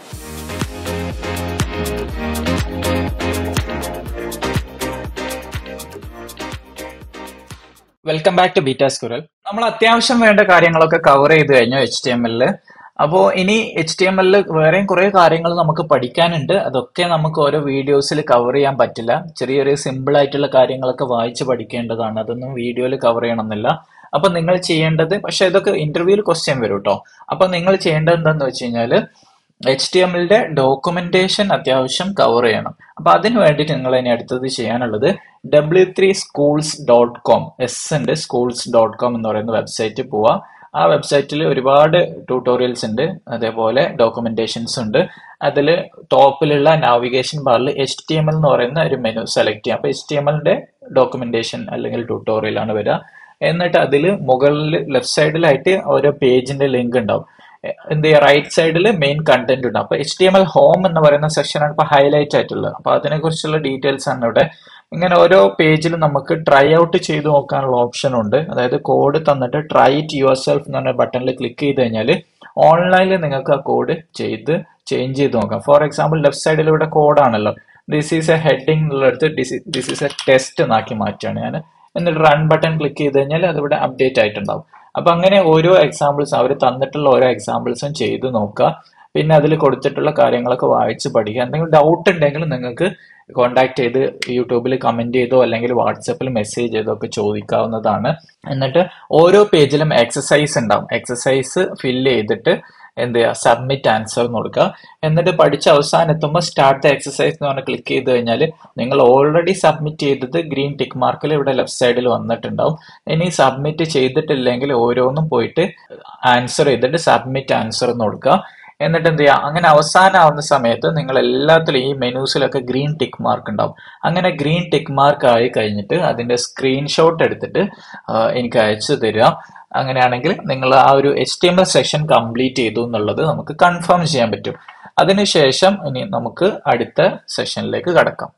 welcome back to beta സ്കുരൽ നമ്മൾ അത്യാവശ്യം വേണ്ട കാര്യങ്ങളൊക്കെ കവർ ചെയ്ത് കഴിഞ്ഞു എച്ച് ടി എം എല്ലില് അപ്പോൾ ഇനി എച്ച് ടി എം എല്ലിൽ വേറെയും കുറേ കാര്യങ്ങൾ നമുക്ക് പഠിക്കാനുണ്ട് അതൊക്കെ നമുക്ക് ഓരോ വീഡിയോസിൽ കവർ ചെയ്യാൻ പറ്റില്ല ചെറിയ ചെറിയ സിമ്പിൾ ആയിട്ടുള്ള കാര്യങ്ങളൊക്കെ വായിച്ച് പഠിക്കേണ്ടതാണ് അതൊന്നും വീഡിയോയിൽ കവർ ചെയ്യണമെന്നില്ല അപ്പൊ നിങ്ങൾ ചെയ്യേണ്ടത് പക്ഷെ ഇതൊക്കെ ഇന്റർവ്യൂവിൽ ക്വസ്റ്റ്യൻ വരും കേട്ടോ അപ്പൊ നിങ്ങൾ ചെയ്യേണ്ടത് എന്താന്ന് വെച്ച് കഴിഞ്ഞാല് എച്ച് ടി എമ്മിന്റെ ഡോക്യുമെന്റേഷൻ അത്യാവശ്യം കവർ ചെയ്യണം അപ്പൊ അതിന് വേണ്ടിയിട്ട് നിങ്ങൾ ഇനി അടുത്തത് ചെയ്യാനുള്ളത് W three schools dot com എസ് ഉണ്ട് സ്കൂൾസ് ഡോട്ട് കോം എന്ന് പറയുന്ന വെബ്സൈറ്റ് പോവുക ആ വെബ്സൈറ്റിൽ ഒരുപാട് ട്യൂട്ടോറിയൽസ് ഉണ്ട് അതേപോലെ ഡോക്യുമെന്റേഷൻസ് ഉണ്ട് അതിൽ ടോപ്പിലുള്ള നാവിഗേഷൻ ബാറിൽ എച്ച് ടി എം എൽ എന്ന് പറയുന്ന ഒരു മെനു സെലക്ട് ചെയ്യാം അപ്പൊ എച്ച് ടി എം എല്ലിന്റെ ഡോക്യുമെന്റേഷൻ അല്ലെങ്കിൽ ട്യൂട്ടോറിയൽ ആണ് വരിക എന്നിട്ട് അതിൽ മുകളിൽ ലെഫ്റ്റ് സൈഡിലായിട്ട് ഓരോ പേജിന്റെ ലിങ്ക് ഉണ്ടാവും എന്ത് ചെയ്യുക റൈറ്റ് സൈഡിൽ മെയിൻ കണ്ടന്റ് ഉണ്ട് അപ്പൊ H T M L home എന്ന് പറയുന്ന സെക്ഷനാണ് ഇപ്പൊ ഹൈലൈറ്റ് ആയിട്ടുള്ളത് അപ്പൊ അതിനെ കുറിച്ചുള്ള ഡീറ്റെയിൽസ് ആണ് ഇവിടെ ഇങ്ങനെ ഓരോ പേജിലും നമുക്ക് ട്രൈ ഔട്ട് ചെയ്ത് നോക്കാനുള്ള ഓപ്ഷൻ ഉണ്ട് അതായത് കോഡ് തന്നിട്ട് ട്രൈ ഇറ്റ് യുവർ സെൽഫ് എന്ന് പറഞ്ഞ ബട്ടണിൽ ക്ലിക്ക് ചെയ്ത് കഴിഞ്ഞാൽ ഓൺലൈനിൽ നിങ്ങൾക്ക് ആ കോഡ് ചെയ്ത് ചേഞ്ച് ചെയ്ത് നോക്കാം ഫോർ എക്സാമ്പിൾ ലെഫ്റ്റ് സൈഡിൽ ഇവിടെ കോഡാണല്ലോ ദിസ് ഈസ് എ ഹെഡിങ് എന്നുള്ളടുത്ത് ദിസ് ഈസ് എ ടെസ്റ്റ് എന്നാക്കി മാറ്റുകയാണ് ഞാൻ എന്നിട്ട് റൺ ബട്ടൺ ക്ലിക്ക് ചെയ്ത് കഴിഞ്ഞാൽ അതിവിടെ അപ്ഡേറ്റ് ആയിട്ടുണ്ടാവും അപ്പൊ അങ്ങനെ ഓരോ എക്സാമ്പിൾസ് അവർ തന്നിട്ടുള്ള ഓരോ എക്സാമ്പിൾസും ചെയ്ത് നോക്കുക പിന്നെ അതിൽ കൊടുത്തിട്ടുള്ള കാര്യങ്ങളൊക്കെ വായിച്ച് പഠിക്കുക എന്തെങ്കിലും ഡൗട്ട് ഉണ്ടെങ്കിൽ നിങ്ങൾക്ക് കോൺടാക്ട് ചെയ്ത് യൂട്യൂബിൽ കമന്റ് ചെയ്തോ അല്ലെങ്കിൽ വാട്സപ്പിൽ മെസ്സേജ് ചെയ്തോ ഒക്കെ ചോദിക്കാവുന്നതാണ് എന്നിട്ട് ഓരോ പേജിലും എക്സസൈസ് ഉണ്ടാവും എക്സസൈസ് ഫില്ല് ചെയ്തിട്ട് എന്ത് ചെയ്യുക സബ്മിറ്റ് ആൻസർ എന്ന് കൊടുക്കുക എന്നിട്ട് പഠിച്ച് അവസാനം എത്തുമ്പോൾ സ്റ്റാർട്ട് ദ എക്സസൈസ് എന്ന് പറഞ്ഞ് ക്ലിക്ക് ചെയ്ത് കഴിഞ്ഞാൽ നിങ്ങൾ ഓൾറെഡി സബ്മിറ്റ് ചെയ്തത് ഗ്രീൻ ടിക്ക് മാർക്കിൽ ഇവിടെ ലെഫ്റ്റ് സൈഡിൽ വന്നിട്ടുണ്ടാവും ഇനി സബ്മിറ്റ് ചെയ്തിട്ടില്ലെങ്കിൽ ഓരോന്നും പോയിട്ട് ആൻസർ ചെയ്തിട്ട് സബ്മിറ്റ് ആൻസർ എന്ന് കൊടുക്കുക എന്നിട്ട് എന്ത് ചെയ്യുക അങ്ങനെ അവസാനമാവുന്ന സമയത്ത് നിങ്ങൾ എല്ലാത്തിലും ഈ മെനൂസിലൊക്കെ ഗ്രീൻ ടിക്ക് മാർക്ക് ഉണ്ടാവും അങ്ങനെ ഗ്രീൻ ടിക്ക് മാർക്ക് ആയി കഴിഞ്ഞിട്ട് അതിന്റെ സ്ക്രീൻഷോട്ട് എടുത്തിട്ട് എനിക്ക് അയച്ചു തരിക അങ്ങനെയാണെങ്കിൽ നിങ്ങൾ ആ ഒരു H T M L session complete ചെയ്തു എന്നുള്ളത് നമുക്ക് കൺഫേം ചെയ്യാൻ പറ്റും അതിനുശേഷം ഇനി നമുക്ക് അടുത്ത സെഷനിലേക്ക് കടക്കാം